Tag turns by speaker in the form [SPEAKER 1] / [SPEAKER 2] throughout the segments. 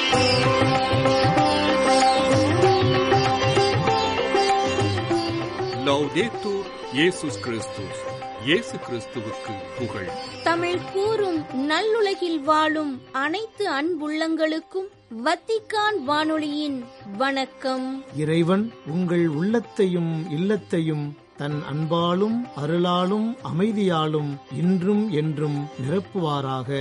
[SPEAKER 1] லௌதேத்தூர் இயேசுஸ் கிறிஸ்துஸ் இயேசு கிறிஸ்துவுக்கு புகழ்
[SPEAKER 2] தமிழ் கூறும் நல்லுலகில் வாழும் அனைத்து அன்புள்ளங்களுக்கும் வத்திக்கான் வானொலியின் வணக்கம்
[SPEAKER 3] இறைவன் உங்கள் உள்ளத்தையும் இல்லத்தையும் தன் அன்பாலும் அருளாலும் அமைதியாலும் இன்றும் என்றும் நிரப்புவாராக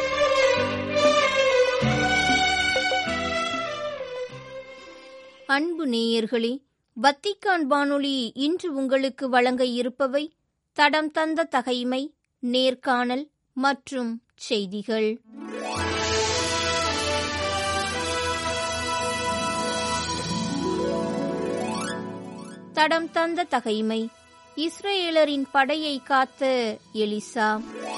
[SPEAKER 2] அன்பு நேயர்களே வத்திக்கான் வானொலி இன்று உங்களுக்கு வழங்க இருப்பவை தடம் தந்த தகைமை நேர்காணல் மற்றும் செய்திகள் தடம் தந்த தகைமை இஸ்ரேலரின் படையை காத்த எலிசா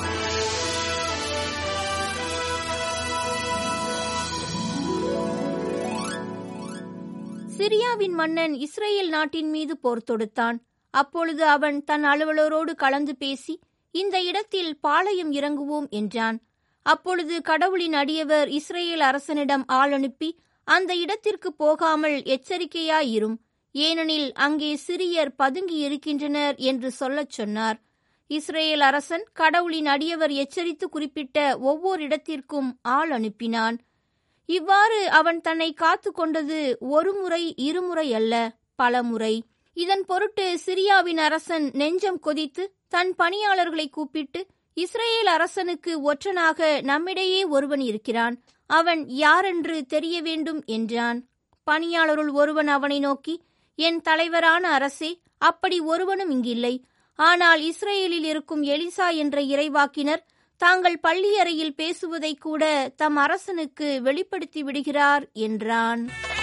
[SPEAKER 2] சிரியாவின் மன்னன் இஸ்ரேல் நாட்டின் மீது போர் தொடுத்தான் அப்பொழுது அவன் தன் அலுவலரோடு கலந்து பேசி இந்த இடத்தில் பாளையம் இறங்குவோம் என்றான் அப்பொழுது கடவுளின் அடியவர் இஸ்ரேல் அரசனிடம் ஆள் அனுப்பி அந்த இடத்திற்கு போகாமல் எச்சரிக்கையாயிரும் ஏனெனில் அங்கே சிரியர் பதுங்கி இருக்கின்றனர் என்று சொல்லச் சொன்னார் இஸ்ரேல் அரசன் கடவுளின் அடியவர் எச்சரித்து குறிப்பிட்ட ஒவ்வொரு இடத்திற்கும் ஆள் அனுப்பினான் இவ்வாறு அவன் தன்னை காத்து கொண்டது ஒரு முறை இருமுறை அல்ல பலமுறை இதன் பொருட்டு சிரியாவின் அரசன் நெஞ்சம் கொதித்து தன் பணியாளர்களை கூப்பிட்டு இஸ்ரேல் அரசனுக்கு ஒற்றனாக நம்மிடையே ஒருவன் இருக்கிறான் அவன் யாரென்று தெரிய வேண்டும் என்றான் பணியாளருள் ஒருவன் அவனை நோக்கி என் தலைவரான அரசே அப்படி ஒருவனும் இங்கில்லை ஆனால் இஸ்ரேலில் இருக்கும் எலிசா என்ற இறைவாக்கினர் தாங்கள் பள்ளியறையில் பேசுவதை கூட தம் அரசனுக்கு வெளிப்படுத்தி விடுகிறார் என்றான்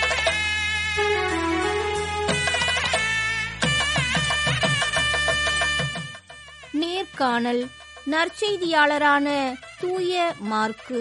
[SPEAKER 2] நேர்காணல் நற்செய்தியாளரான தூய மார்க்கு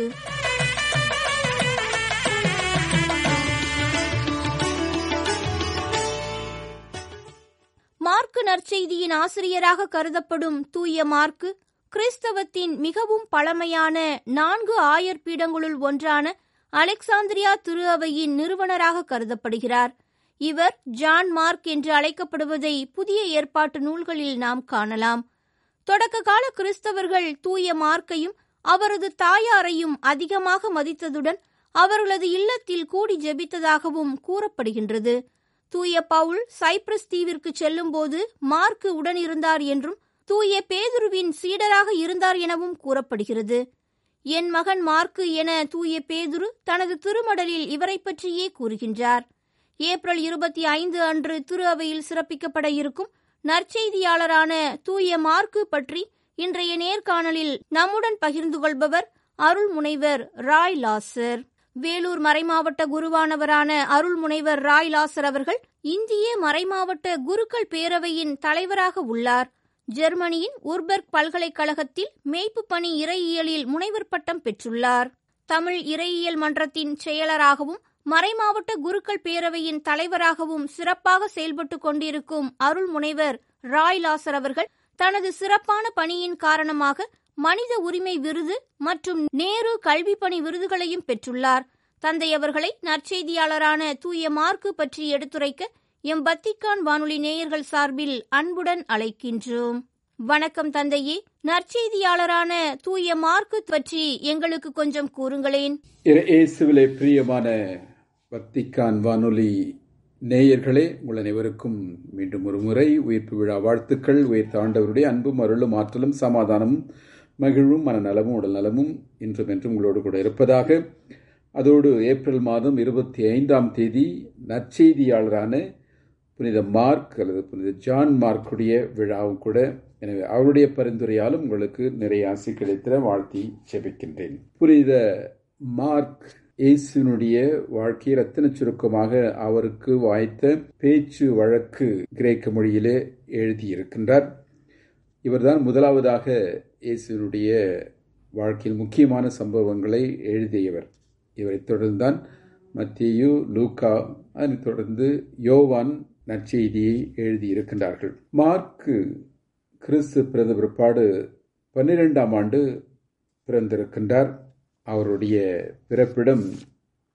[SPEAKER 2] மார்க்கு நற்செய்தியின் ஆசிரியராக கருதப்படும் தூய மார்க்கு கிறிஸ்தவத்தின் மிகவும் பழமையான நான்கு ஆயர் பீடங்களுள் ஒன்றான அலெக்சாந்திரியா திரு அவையின் நிறுவனராக கருதப்படுகிறார் இவர் ஜான் மார்க் என்று அழைக்கப்படுவதை புதிய ஏற்பாட்டு நூல்களில் நாம் காணலாம் தொடக்க கால கிறிஸ்தவர்கள் தூய மார்க்கையும் அவரது தாயாரையும் அதிகமாக மதித்ததுடன் அவர்களது இல்லத்தில் கூடி ஜெபித்ததாகவும் கூறப்படுகின்றது தூய பவுல் சைப்ரஸ் தீவிற்கு செல்லும்போது மார்க்கு உடனிருந்தார் என்றும் தூய பேதுருவின் சீடராக இருந்தார் எனவும் கூறப்படுகிறது என் மகன் மார்க்கு என தூய பேதுரு தனது திருமடலில் இவரை பற்றியே கூறுகின்றார் ஏப்ரல் இருபத்தி ஐந்து அன்று திரு அவையில் சிறப்பிக்கப்பட இருக்கும் நற்செய்தியாளரான தூய மார்க்கு பற்றி இன்றைய நேர்காணலில் நம்முடன் பகிர்ந்து கொள்பவர் அருள் முனைவர் ராய் லாசர் வேலூர் மறைமாவட்ட குருவானவரான அருள் முனைவர் ராய் லாசர் அவர்கள் இந்திய மறைமாவட்ட குருக்கள் பேரவையின் தலைவராக உள்ளார் ஜெர்மனியின் உர்பெர்க் பல்கலைக்கழகத்தில் மேய்ப்பு பணி இறையியலில் முனைவர் பட்டம் பெற்றுள்ளார் தமிழ் இறையியல் மன்றத்தின் செயலராகவும் மறைமாவட்ட குருக்கள் பேரவையின் தலைவராகவும் சிறப்பாக செயல்பட்டு கொண்டிருக்கும் அருள் முனைவர் ராய் லாசர் அவர்கள் தனது சிறப்பான பணியின் காரணமாக மனித உரிமை விருது மற்றும் நேரு கல்வி பணி விருதுகளையும் பெற்றுள்ளார் தந்தை அவர்களை நற்செய்தியாளரான தூய மார்க்கு பற்றி எடுத்துரைக்க எம் பத்திக்கான் வானொலி நேயர்கள் சார்பில் அன்புடன் அழைக்கின்றோம் வணக்கம் தந்தையே நற்செய்தியாளரான தூய மார்க்கு பற்றி எங்களுக்கு கொஞ்சம் கூறுங்களேன்
[SPEAKER 4] இயேசுவிலே பிரியமான வத்திக்கான் வானொலி நேயர்களே உங்கள் அனைவருக்கும் மீண்டும் ஒரு முறை உயிர்ப்பு விழா வாழ்த்துக்கள் உயிர்த்த ஆண்டவருடைய அன்பும் அருளும் ஆற்றலும் சமாதானமும் மகிழும் மனநலமும் உடல் நலமும் இன்றும் என்றும் உங்களோடு கூட இருப்பதாக அதோடு ஏப்ரல் மாதம் இருபத்தி ஐந்தாம் தேதி நற்செய்தியாளரான புனித மார்க் அல்லது புனித ஜான் மார்க்குடைய விழாவும் கூட எனவே அவருடைய பரிந்துரையாலும் உங்களுக்கு நிறைய ஆசை கிடைத்திட வாழ்த்தி செபிக்கின்றேன் புனித மார்க் இயேசுனுடைய வாழ்க்கையை ரத்தின சுருக்கமாக அவருக்கு வாய்த்த பேச்சு வழக்கு கிரேக்க மொழியிலே எழுதியிருக்கின்றார் இவர்தான் முதலாவதாக இயேசுனுடைய வாழ்க்கையில் முக்கியமான சம்பவங்களை எழுதியவர் இவரை தொடர்ந்தான் மத்தியு லூகா அதனைத் தொடர்ந்து யோவான் நற்செய்தியை எழுதியிருக்கின்றார்கள் மார்க்கு கிறிஸ்து பிறந்த பிற்பாடு பன்னிரெண்டாம் ஆண்டு பிறந்திருக்கின்றார் அவருடைய பிறப்பிடம்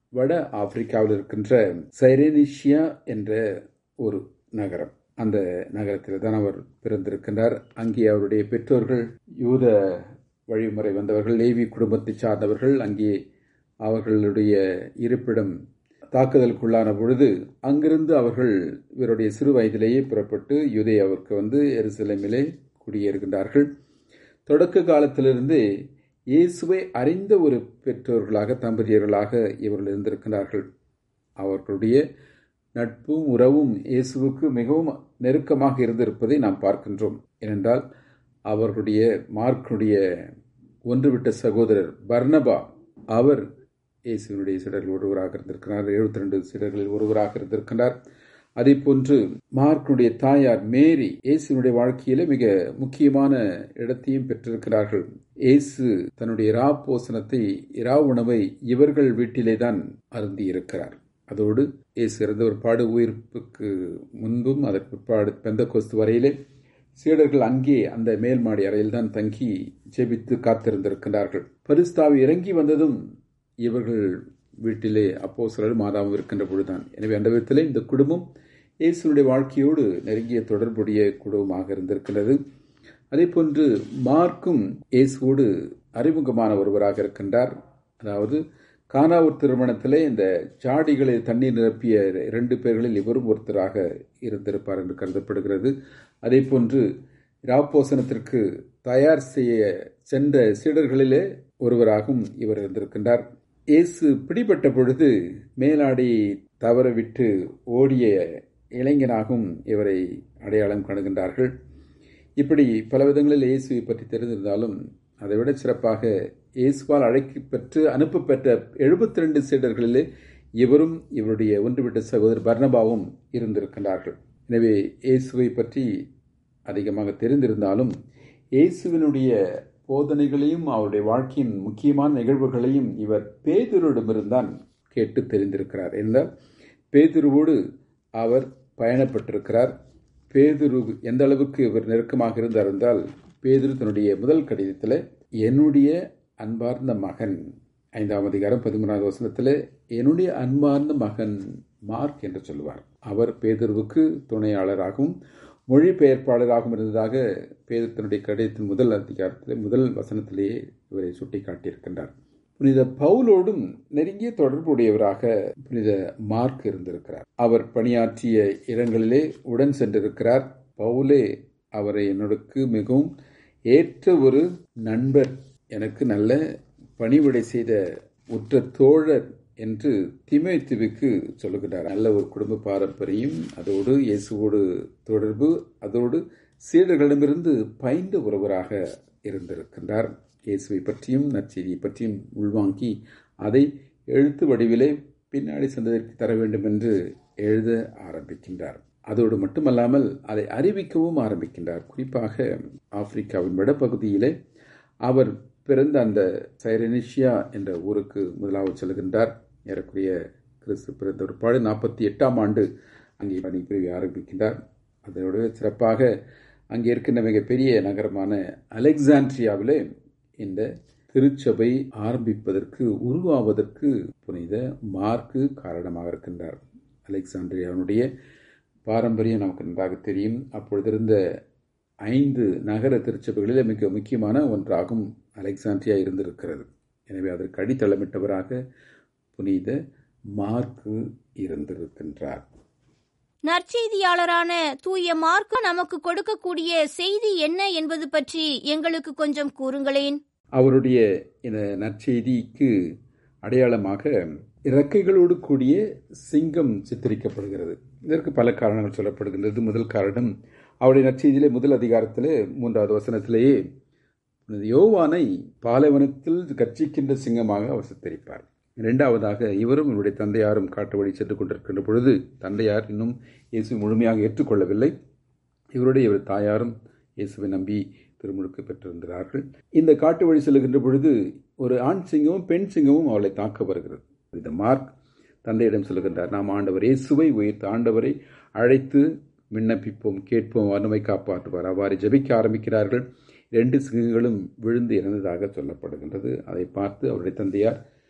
[SPEAKER 4] வட ஆப்பிரிக்காவில் இருக்கின்ற சைரேனிஷியா என்ற ஒரு நகரம் அந்த நகரத்தில் தான் அவர் பிறந்திருக்கின்றார் அங்கே அவருடைய பெற்றோர்கள் யூத வழிமுறை வந்தவர்கள் லேவி குடும்பத்தை சார்ந்தவர்கள் அங்கே அவர்களுடைய இருப்பிடம் தாக்குதலுக்குள்ளான பொழுது அங்கிருந்து அவர்கள் இவருடைய சிறு வயதிலேயே புறப்பட்டு யுதேயாவிற்கு வந்து எருசலேமிலே குடியேறுகின்றார்கள் தொடக்க காலத்திலிருந்தே இயேசுவை அறிந்த ஒரு பெற்றோர்களாக தம்பதியர்களாக இவர்கள் இருந்திருக்கிறார்கள் அவர்களுடைய நட்பும் உறவும் இயேசுவுக்கு மிகவும் நெருக்கமாக இருந்திருப்பதை நாம் பார்க்கின்றோம் ஏனென்றால் அவர்களுடைய மார்க்குடைய ஒன்றுவிட்ட சகோதரர் பர்னபா அவர் இயேசுவினுடைய சிடர்கள் ஒருவராக இருந்திருக்கிறார் எழுபத்தி ரெண்டு சிடர்களில் ஒருவராக இருந்திருக்கிறார் அதே போன்று மார்க்குடைய தாயார் மேரி இயேசுனுடைய வாழ்க்கையில மிக முக்கியமான இடத்தையும் பெற்றிருக்கிறார்கள் இயேசு தன்னுடைய இரா போசனத்தை இரா உணவை இவர்கள் வீட்டிலே தான் அருந்தி இருக்கிறார் அதோடு இயேசு இறந்த ஒரு பாடு உயிர்ப்புக்கு முன்பும் அதற்கு பிற்பாடு பெந்த கோஸ்து வரையிலே சீடர்கள் அங்கே அந்த மேல் மாடி அறையில் தான் தங்கி ஜெபித்து காத்திருந்திருக்கிறார்கள் பரிஸ்தாவி இறங்கி வந்ததும் இவர்கள் வீட்டிலே அப்போ சிலர் மாதாவும் இருக்கின்ற பொழுதுதான் எனவே அந்த விதத்திலே இந்த குடும்பம் இயேசுடைய வாழ்க்கையோடு நெருங்கிய தொடர்புடைய குடும்பமாக இருந்திருக்கிறது அதே போன்று மார்க்கும் இயேசுவோடு அறிமுகமான ஒருவராக இருக்கின்றார் அதாவது கானாவூர் திருமணத்திலே இந்த ஜாடிகளை தண்ணீர் நிரப்பிய இரண்டு பேர்களில் இவரும் ஒருத்தராக இருந்திருப்பார் என்று கருதப்படுகிறது அதே போன்று ராப்போசனத்திற்கு தயார் செய்ய சென்ற சீடர்களிலே ஒருவராகவும் இவர் இருந்திருக்கின்றார் இயேசு பிடிபட்ட பொழுது மேலாடி தவறவிட்டு ஓடிய இளைஞனாகவும் இவரை அடையாளம் காணுகின்றார்கள் இப்படி பல விதங்களில் இயேசுவை பற்றி தெரிந்திருந்தாலும் அதைவிட சிறப்பாக இயேசுவால் அழைக்கப்பெற்று அனுப்பப்பெற்ற எழுபத்தி ரெண்டு சீடர்களிலே இவரும் இவருடைய ஒன்றுவிட்ட சகோதரர் பர்ணபாவும் இருந்திருக்கின்றார்கள் எனவே இயேசுவை பற்றி அதிகமாக தெரிந்திருந்தாலும் இயேசுவினுடைய போதனைகளையும் அவருடைய வாழ்க்கையின் முக்கியமான நிகழ்வுகளையும் இவர் பேதுருவிடமிருந்தான் கேட்டு தெரிந்திருக்கிறார் என்றால் பேதுருவோடு அவர் பயணப்பட்டிருக்கிறார் பேதுரு எந்த அளவுக்கு இவர் நெருக்கமாக இருந்தார் என்றால் பேதுரு தன்னுடைய முதல் கடிதத்தில் என்னுடைய அன்பார்ந்த மகன் ஐந்தாம் அதிகாரம் பதிமூணாவது வசனத்தில் என்னுடைய அன்பார்ந்த மகன் மார்க் என்று சொல்லுவார் அவர் பேதுருவுக்கு துணையாளராகவும் மொழிபெயர்ப்பாளராகவும் இருந்ததாக பேதர் தன்னுடைய கடிதத்தின் முதல் அதிகாரத்தில் முதல் வசனத்திலேயே இவரை சுட்டி காட்டியிருக்கின்றார் புனித பவுலோடும் நெருங்கிய தொடர்புடையவராக புனித மார்க் இருந்திருக்கிறார் அவர் பணியாற்றிய இடங்களிலே உடன் சென்றிருக்கிறார் பவுலே அவரை என்னோடக்கு மிகவும் ஏற்ற ஒரு நண்பர் எனக்கு நல்ல பணிவிடை செய்த உற்ற தோழர் என்று திமேத்துவுக்கு சொல்லுகிறார் நல்ல ஒரு குடும்ப பாரம்பரியம் அதோடு இயேசுவோடு தொடர்பு அதோடு சீடர்களிடமிருந்து பயின்ற ஒருவராக இருந்திருக்கின்றார் இயேசுவை பற்றியும் நற்செய்தியை பற்றியும் உள்வாங்கி அதை எழுத்து வடிவிலே பின்னாடி சந்ததிக்கு தர வேண்டும் என்று எழுத ஆரம்பிக்கின்றார் அதோடு மட்டுமல்லாமல் அதை அறிவிக்கவும் ஆரம்பிக்கின்றார் குறிப்பாக ஆப்பிரிக்காவின் வடபகுதியிலே அவர் பிறந்த அந்த சைரனிஷியா என்ற ஊருக்கு முதலாவது செல்கின்றார் ஏறக்குரிய கிறிஸ்து பிறந்த ஒரு பாடு நாற்பத்தி எட்டாம் ஆண்டு அங்கே பணிபுரிய ஆரம்பிக்கின்றார் அதோடு சிறப்பாக அங்கே இருக்கின்ற மிகப்பெரிய நகரமான அலெக்சாண்ட்ரியாவிலே இந்த திருச்சபை ஆரம்பிப்பதற்கு உருவாவதற்கு புனித மார்க்கு காரணமாக இருக்கின்றார் அலெக்சாண்ட்ரியாவுடைய பாரம்பரியம் நமக்கு நன்றாக தெரியும் அப்பொழுது இருந்த ஐந்து நகர திருச்சபைகளில் மிக முக்கியமான ஒன்றாகும் அலெக்சாண்ட்ரியா இருந்திருக்கிறது எனவே அதற்கு அடித்தளமிட்டவராக புனித மார்க்கு இருந்திருக்கின்றார்
[SPEAKER 2] நற்செய்தியாளரான தூய மார்க்கு நமக்கு கொடுக்கக்கூடிய செய்தி என்ன என்பது பற்றி எங்களுக்கு கொஞ்சம் கூறுங்களேன்
[SPEAKER 4] அவருடைய இந்த நற்செய்திக்கு அடையாளமாக இறக்கைகளோடு கூடிய சிங்கம் சித்தரிக்கப்படுகிறது இதற்கு பல காரணங்கள் சொல்லப்படுகின்றது முதல் காரணம் அவருடைய நற்செய்தியிலே முதல் அதிகாரத்திலே மூன்றாவது வசனத்திலேயே யோவானை பாலைவனத்தில் கர்ச்சிக்கின்ற சிங்கமாக அவர் சித்தரிப்பார் இரண்டாவதாக இவரும் இவருடைய தந்தையாரும் காட்டு வழி சென்று கொண்டிருக்கின்ற பொழுது தந்தையார் இன்னும் இயேசு முழுமையாக ஏற்றுக்கொள்ளவில்லை இவருடைய இவர் தாயாரும் இயேசுவை நம்பி திருமுழுக்கு பெற்றிருந்தார்கள் இந்த காட்டு வழி செல்லுகின்ற பொழுது ஒரு ஆண் சிங்கமும் பெண் சிங்கமும் அவளை தாக்க வருகிறது இந்த மார்க் தந்தையிடம் சொல்லுகின்றார் நாம் ஆண்டவர் இயேசுவை உயிர்த்த ஆண்டவரை அழைத்து விண்ணப்பிப்போம் கேட்போம் அருமை காப்பாற்றுவார் அவ்வாறு ஜபிக்க ஆரம்பிக்கிறார்கள் ரெண்டு சிங்கங்களும் விழுந்து இறந்ததாக சொல்லப்படுகின்றது அதை பார்த்து அவருடைய தந்தையார்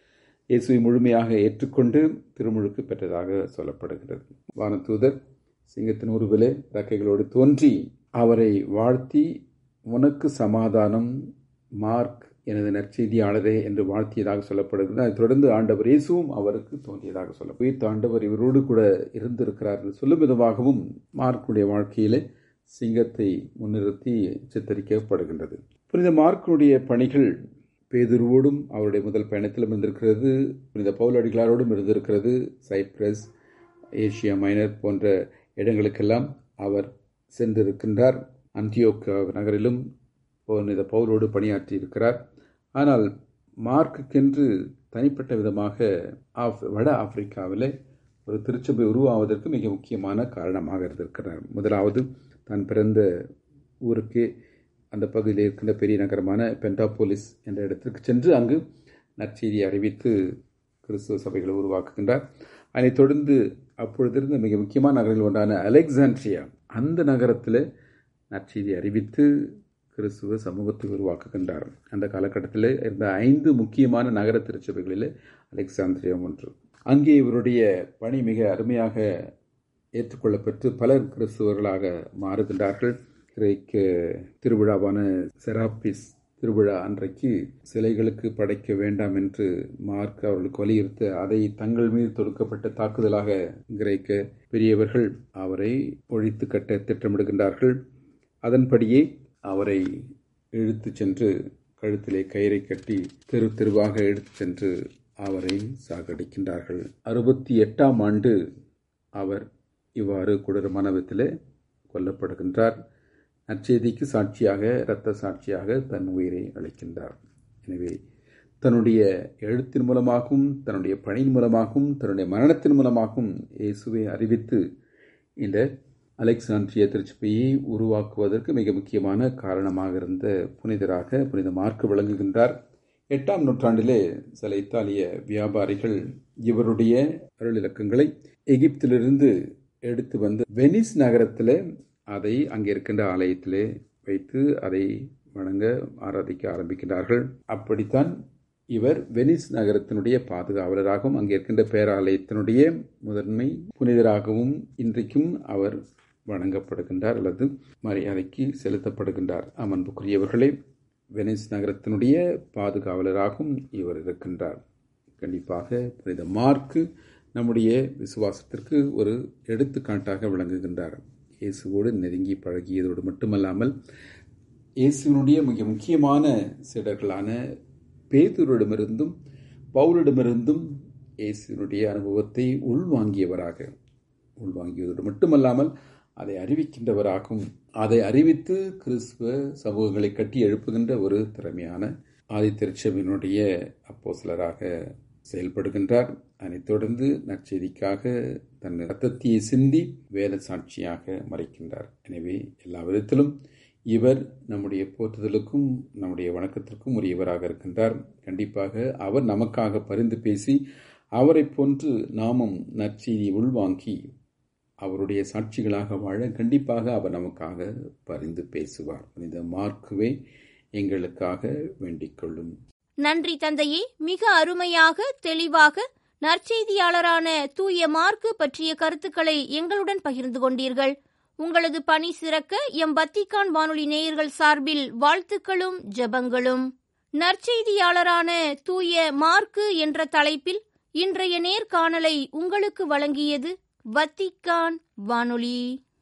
[SPEAKER 4] இயேசுவை முழுமையாக ஏற்றுக்கொண்டு திருமுழுக்கு பெற்றதாக சொல்லப்படுகிறது வானதூதர் சிங்கத்தின் உருவிலே ரக்கைகளோடு தோன்றி அவரை வாழ்த்தி உனக்கு சமாதானம் மார்க் எனது நற்செய்தியாளரே என்று வாழ்த்தியதாக சொல்லப்படுகிறது அதைத் தொடர்ந்து ஆண்டவர் இயேசுவும் அவருக்கு தோன்றியதாக சொல்ல உயிர்த்த ஆண்டவர் இவரோடு கூட இருந்திருக்கிறார் என்று சொல்லும் விதமாகவும் மார்க்குடைய வாழ்க்கையிலே சிங்கத்தை முன்னிறுத்தி சித்தரிக்கப்படுகின்றது புனித மார்க்குடைய பணிகள் பேதுருவோடும் அவருடைய முதல் பயணத்திலும் இருந்திருக்கிறது புனித பவுலடிகளாரோடும் இருந்திருக்கிறது சைப்ரஸ் ஏசியா மைனர் போன்ற இடங்களுக்கெல்லாம் அவர் சென்றிருக்கின்றார் அந்தியோக் நகரிலும் புனித பவுலோடு பணியாற்றி இருக்கிறார் ஆனால் மார்க்குக்கென்று தனிப்பட்ட விதமாக ஆப் வட ஆப்பிரிக்காவில் ஒரு திருச்சபை உருவாவதற்கு மிக முக்கியமான காரணமாக இருந்திருக்கிறார் முதலாவது தான் பிறந்த ஊருக்கு அந்த பகுதியில் இருக்கின்ற பெரிய நகரமான பென்டாபோலிஸ் என்ற இடத்திற்கு சென்று அங்கு நற்செய்தியை அறிவித்து கிறிஸ்துவ சபைகளை உருவாக்குகின்றார் அதைத் தொடர்ந்து அப்பொழுதிருந்த மிக முக்கியமான நகரங்கள் ஒன்றான அலெக்சாண்ட்ரியா அந்த நகரத்தில் நற்செய்தி அறிவித்து கிறிஸ்துவ சமூகத்தை உருவாக்குகின்றார் அந்த காலகட்டத்தில் இருந்த ஐந்து முக்கியமான நகர திருச்சபைகளில் அலெக்சாந்திரியா ஒன்று அங்கே இவருடைய பணி மிக அருமையாக ஏற்றுக்கொள்ளப்பட்டு பலர் கிறிஸ்துவர்களாக மாறுகின்றார்கள் கிரேக்க திருவிழாவான செராபிஸ் திருவிழா அன்றைக்கு சிலைகளுக்கு படைக்க வேண்டாம் என்று மார்க் அவர்களுக்கு வலியுறுத்த அதை தங்கள் மீது தொடுக்கப்பட்ட தாக்குதலாக கிரேக்க பெரியவர்கள் அவரை ஒழித்து கட்ட திட்டமிடுகின்றார்கள் அதன்படியே அவரை இழுத்து சென்று கழுத்திலே கயிறை கட்டி தெரு தெருவாக எடுத்து சென்று அவரை சாகடிக்கின்றார்கள் அறுபத்தி எட்டாம் ஆண்டு அவர் இவ்வாறு கொடூரமான விதத்திலே கொல்லப்படுகின்றார் நற்செய்திக்கு சாட்சியாக இரத்த சாட்சியாக தன் உயிரை அளிக்கின்றார் எனவே தன்னுடைய எழுத்தின் மூலமாகவும் தன்னுடைய பணியின் மூலமாகவும் தன்னுடைய மரணத்தின் மூலமாகவும் இயேசுவை அறிவித்து இந்த அலெக்சாண்ட்ரிய திருச்சபையை உருவாக்குவதற்கு மிக முக்கியமான காரணமாக இருந்த புனிதராக புனித மார்க்கு விளங்குகின்றார் எட்டாம் நூற்றாண்டிலே சில இத்தாலிய வியாபாரிகள் இவருடைய அருளிலக்கங்களை எகிப்திலிருந்து எடுத்து வந்து வெனிஸ் நகரத்தில் அதை அங்கே இருக்கின்ற ஆலயத்திலே வைத்து அதை வணங்க ஆராதிக்க ஆரம்பிக்கின்றார்கள் அப்படித்தான் இவர் வெனிஸ் நகரத்தினுடைய பாதுகாவலராகவும் அங்கே இருக்கின்ற பேராலயத்தினுடைய முதன்மை புனிதராகவும் இன்றைக்கும் அவர் வணங்கப்படுகின்றார் அல்லது மரியாதைக்கு செலுத்தப்படுகின்றார் அமன்புக்குரியவர்களே வெனிஸ் நகரத்தினுடைய பாதுகாவலராகவும் இவர் இருக்கின்றார் கண்டிப்பாக புனித மார்க்கு நம்முடைய விசுவாசத்திற்கு ஒரு எடுத்துக்காட்டாக விளங்குகின்றார் இயேசுவோடு நெருங்கி பழகியதோடு மட்டுமல்லாமல் இயேசுவினுடைய மிக முக்கியமான சிடர்களான பேதூரிடமிருந்தும் பவுலிடமிருந்தும் இயேசுவினுடைய அனுபவத்தை உள்வாங்கியவராக உள்வாங்கியதோடு மட்டுமல்லாமல் அதை அறிவிக்கின்றவராகவும் அதை அறிவித்து கிறிஸ்துவ சமூகங்களை கட்டி எழுப்புகின்ற ஒரு திறமையான ஆதி திருச்சபினுடைய அப்போ சிலராக செயல்படுகின்றார் அதனைத் தொடர்ந்து நற்செய்திக்காக தன் ரத்தத்தையை சிந்தி வேத சாட்சியாக மறைக்கின்றார் எனவே எல்லா விதத்திலும் இவர் நம்முடைய போற்றுதலுக்கும் நம்முடைய வணக்கத்திற்கும் உரியவராக இருக்கின்றார் கண்டிப்பாக அவர் நமக்காக பரிந்து பேசி அவரை போன்று நாமும் நற்செய்தியை உள்வாங்கி அவருடைய சாட்சிகளாக வாழ கண்டிப்பாக அவர் நமக்காக பரிந்து பேசுவார் இந்த மார்க்குவே எங்களுக்காக வேண்டிக் கொள்ளும்
[SPEAKER 2] நன்றி தந்தையே மிக அருமையாக தெளிவாக நற்செய்தியாளரான தூய மார்க்கு பற்றிய கருத்துக்களை எங்களுடன் பகிர்ந்து கொண்டீர்கள் உங்களது பணி சிறக்க எம் பத்திகான் வானொலி நேயர்கள் சார்பில் வாழ்த்துக்களும் ஜெபங்களும் நற்செய்தியாளரான தூய மார்க்கு என்ற தலைப்பில் இன்றைய நேர்காணலை உங்களுக்கு வழங்கியது வத்திக்கான் வானொலி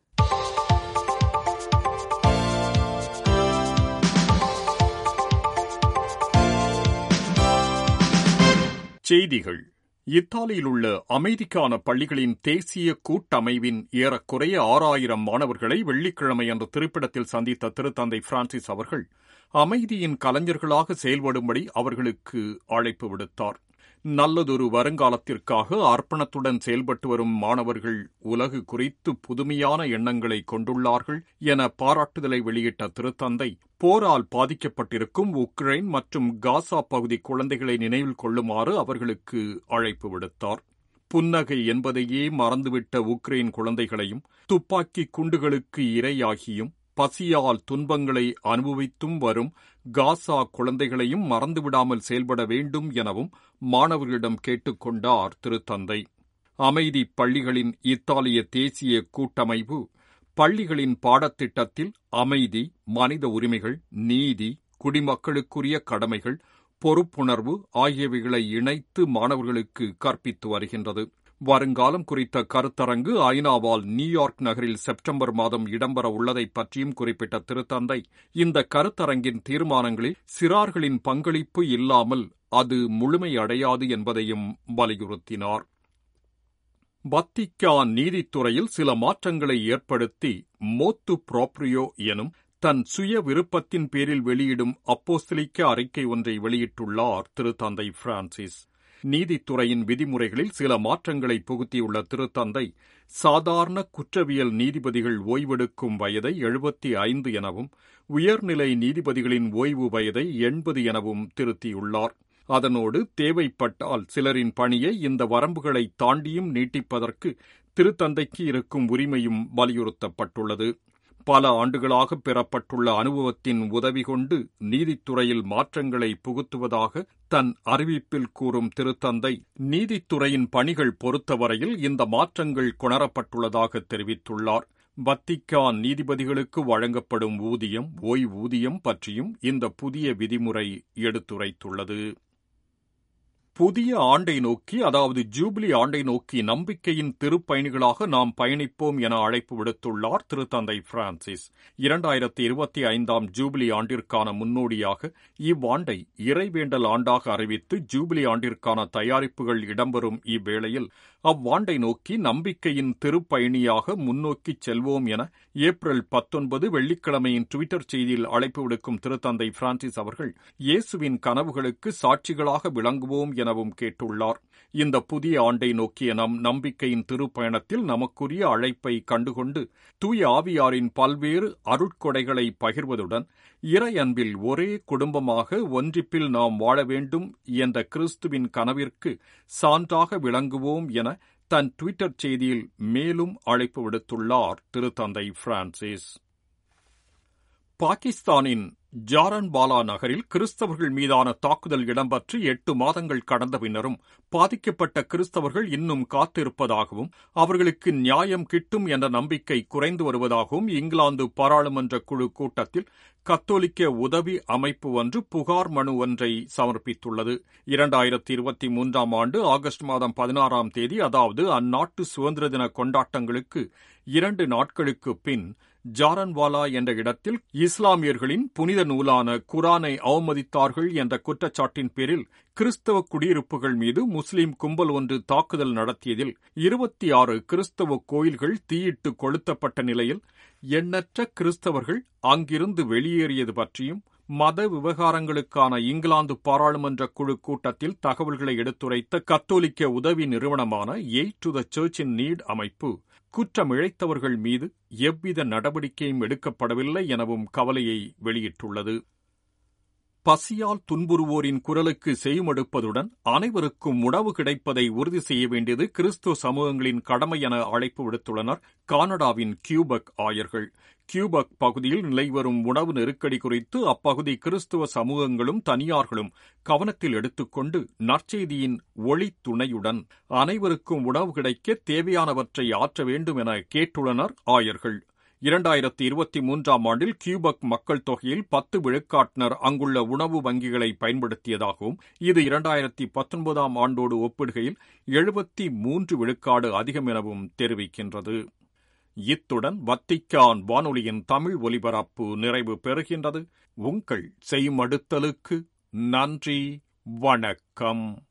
[SPEAKER 1] செய்திகள் இத்தாலியில் உள்ள அமைதிக்கான பள்ளிகளின் தேசிய கூட்டமைவின் ஏறக்குறைய ஆறாயிரம் மாணவர்களை வெள்ளிக்கிழமை அன்று திருப்பிடத்தில் சந்தித்த திருத்தந்தை பிரான்சிஸ் அவர்கள் அமைதியின் கலைஞர்களாக செயல்படும்படி அவர்களுக்கு அழைப்பு விடுத்தார் நல்லதொரு வருங்காலத்திற்காக அர்ப்பணத்துடன் செயல்பட்டு வரும் மாணவர்கள் உலகு குறித்து புதுமையான எண்ணங்களை கொண்டுள்ளார்கள் என பாராட்டுதலை வெளியிட்ட திருத்தந்தை போரால் பாதிக்கப்பட்டிருக்கும் உக்ரைன் மற்றும் காசா பகுதி குழந்தைகளை நினைவில் கொள்ளுமாறு அவர்களுக்கு அழைப்பு விடுத்தார் புன்னகை என்பதையே மறந்துவிட்ட உக்ரைன் குழந்தைகளையும் துப்பாக்கி குண்டுகளுக்கு இரையாகியும் பசியால் துன்பங்களை அனுபவித்தும் வரும் காசா குழந்தைகளையும் மறந்துவிடாமல் செயல்பட வேண்டும் எனவும் மாணவர்களிடம் கேட்டுக்கொண்டார் திருத்தந்தை அமைதி பள்ளிகளின் இத்தாலிய தேசிய கூட்டமைப்பு பள்ளிகளின் பாடத்திட்டத்தில் அமைதி மனித உரிமைகள் நீதி குடிமக்களுக்குரிய கடமைகள் பொறுப்புணர்வு ஆகியவைகளை இணைத்து மாணவர்களுக்கு கற்பித்து வருகின்றது வருங்காலம் குறித்த கருத்தரங்கு ஐநாவால் நியூயார்க் நகரில் செப்டம்பர் மாதம் இடம்பெற உள்ளதை பற்றியும் குறிப்பிட்ட திருத்தந்தை இந்த கருத்தரங்கின் தீர்மானங்களில் சிறார்களின் பங்களிப்பு இல்லாமல் அது முழுமையடையாது என்பதையும் வலியுறுத்தினார் வத்திக்கான் நீதித்துறையில் சில மாற்றங்களை ஏற்படுத்தி மோத்து புரோப்ரியோ எனும் தன் சுய விருப்பத்தின் பேரில் வெளியிடும் அப்போஸ்தலிக்க அறிக்கை ஒன்றை வெளியிட்டுள்ளார் திருத்தந்தை பிரான்சிஸ் நீதித்துறையின் விதிமுறைகளில் சில மாற்றங்களை புகுத்தியுள்ள திருத்தந்தை சாதாரண குற்றவியல் நீதிபதிகள் ஓய்வெடுக்கும் வயதை எழுபத்தி ஐந்து எனவும் உயர்நிலை நீதிபதிகளின் ஓய்வு வயதை எண்பது எனவும் திருத்தியுள்ளார் அதனோடு தேவைப்பட்டால் சிலரின் பணியை இந்த வரம்புகளை தாண்டியும் நீட்டிப்பதற்கு திருத்தந்தைக்கு இருக்கும் உரிமையும் வலியுறுத்தப்பட்டுள்ளது பல ஆண்டுகளாக பெறப்பட்டுள்ள அனுபவத்தின் உதவி கொண்டு நீதித்துறையில் மாற்றங்களை புகுத்துவதாக தன் அறிவிப்பில் கூறும் திருத்தந்தை நீதித்துறையின் பணிகள் பொறுத்தவரையில் இந்த மாற்றங்கள் கொணரப்பட்டுள்ளதாக தெரிவித்துள்ளார் வத்திக்கான் நீதிபதிகளுக்கு வழங்கப்படும் ஊதியம் ஓய்வூதியம் பற்றியும் இந்த புதிய விதிமுறை எடுத்துரைத்துள்ளது புதிய ஆண்டை நோக்கி அதாவது ஜூபிலி ஆண்டை நோக்கி நம்பிக்கையின் திருப்பயணிகளாக நாம் பயணிப்போம் என அழைப்பு விடுத்துள்ளார் திருத்தந்தை பிரான்சிஸ் இரண்டாயிரத்தி இருபத்தி ஐந்தாம் ஜூபிலி ஆண்டிற்கான முன்னோடியாக இவ்வாண்டை இறைவேண்டல் ஆண்டாக அறிவித்து ஜூபிலி ஆண்டிற்கான தயாரிப்புகள் இடம்பெறும் இவ்வேளையில் அவ்வாண்டை நோக்கி நம்பிக்கையின் திருப்பயணியாக முன்னோக்கிச் செல்வோம் என ஏப்ரல் பத்தொன்பது வெள்ளிக்கிழமையின் டுவிட்டர் செய்தியில் அழைப்பு விடுக்கும் திருத்தந்தை பிரான்சிஸ் அவர்கள் இயேசுவின் கனவுகளுக்கு சாட்சிகளாக விளங்குவோம் எனவும் கேட்டுள்ளார் இந்த புதிய ஆண்டை நோக்கிய நம் நம்பிக்கையின் திருப்பயணத்தில் நமக்குரிய அழைப்பை கண்டுகொண்டு தூய ஆவியாரின் பல்வேறு அருட்கொடைகளை பகிர்வதுடன் இறை அன்பில் ஒரே குடும்பமாக ஒன்றிப்பில் நாம் வாழ வேண்டும் என்ற கிறிஸ்துவின் கனவிற்கு சான்றாக விளங்குவோம் என தன் டுவிட்டர் செய்தியில் மேலும் அழைப்பு விடுத்துள்ளார் திருத்தந்தை பிரான்சிஸ் பாகிஸ்தானின் ஜாரன்பாலா நகரில் கிறிஸ்தவர்கள் மீதான தாக்குதல் இடம்பெற்று எட்டு மாதங்கள் கடந்த பின்னரும் பாதிக்கப்பட்ட கிறிஸ்தவர்கள் இன்னும் காத்திருப்பதாகவும் அவர்களுக்கு நியாயம் கிட்டும் என்ற நம்பிக்கை குறைந்து வருவதாகவும் இங்கிலாந்து பாராளுமன்ற குழு கூட்டத்தில் கத்தோலிக்க உதவி அமைப்பு ஒன்று புகார் மனு ஒன்றை சமர்ப்பித்துள்ளது இரண்டாயிரத்தி இருபத்தி மூன்றாம் ஆண்டு ஆகஸ்ட் மாதம் பதினாறாம் தேதி அதாவது அந்நாட்டு சுதந்திர தின கொண்டாட்டங்களுக்கு இரண்டு நாட்களுக்கு பின் ஜாரன்வாலா என்ற இடத்தில் இஸ்லாமியர்களின் புனித நூலான குரானை அவமதித்தார்கள் என்ற குற்றச்சாட்டின் பேரில் கிறிஸ்தவ குடியிருப்புகள் மீது முஸ்லிம் கும்பல் ஒன்று தாக்குதல் நடத்தியதில் இருபத்தி ஆறு கிறிஸ்தவ கோயில்கள் தீயிட்டு கொளுத்தப்பட்ட நிலையில் எண்ணற்ற கிறிஸ்தவர்கள் அங்கிருந்து வெளியேறியது பற்றியும் மத விவகாரங்களுக்கான இங்கிலாந்து பாராளுமன்ற குழு கூட்டத்தில் தகவல்களை எடுத்துரைத்த கத்தோலிக்க உதவி நிறுவனமான Aid to the Church in Need அமைப்பு குற்றமிழைத்தவர்கள் மீது எவ்வித நடவடிக்கையும் எடுக்கப்படவில்லை எனவும் கவலையை வெளியிட்டுள்ளது பசியால் துன்புறுவோரின் குரலுக்கு செய்யுமெடுப்பதுடன் அனைவருக்கும் உணவு கிடைப்பதை உறுதி செய்ய வேண்டியது கிறிஸ்துவ சமூகங்களின் கடமை என அழைப்பு விடுத்துள்ளனர் கானடாவின் கியூபக் ஆயர்கள் கியூபக் பகுதியில் நிலைவரும் உணவு நெருக்கடி குறித்து அப்பகுதி கிறிஸ்துவ சமூகங்களும் தனியார்களும் கவனத்தில் எடுத்துக்கொண்டு நற்செய்தியின் ஒளி துணையுடன் அனைவருக்கும் உணவு கிடைக்க தேவையானவற்றை ஆற்ற வேண்டும் என கேட்டுள்ளனர் ஆயர்கள் இரண்டாயிரத்தி இருபத்தி மூன்றாம் ஆண்டில் கியூபக் மக்கள் தொகையில் பத்து விழுக்காட்டினர் அங்குள்ள உணவு வங்கிகளை பயன்படுத்தியதாகவும் இது இரண்டாயிரத்தி பத்தொன்பதாம் ஆண்டோடு ஒப்பிடுகையில் எழுபத்தி மூன்று விழுக்காடு அதிகம் எனவும் தெரிவிக்கின்றது இத்துடன் வத்திக்கான் வானொலியின் தமிழ் ஒலிபரப்பு நிறைவு பெறுகின்றது உங்கள் செய்மடுத்தலுக்கு நன்றி வணக்கம்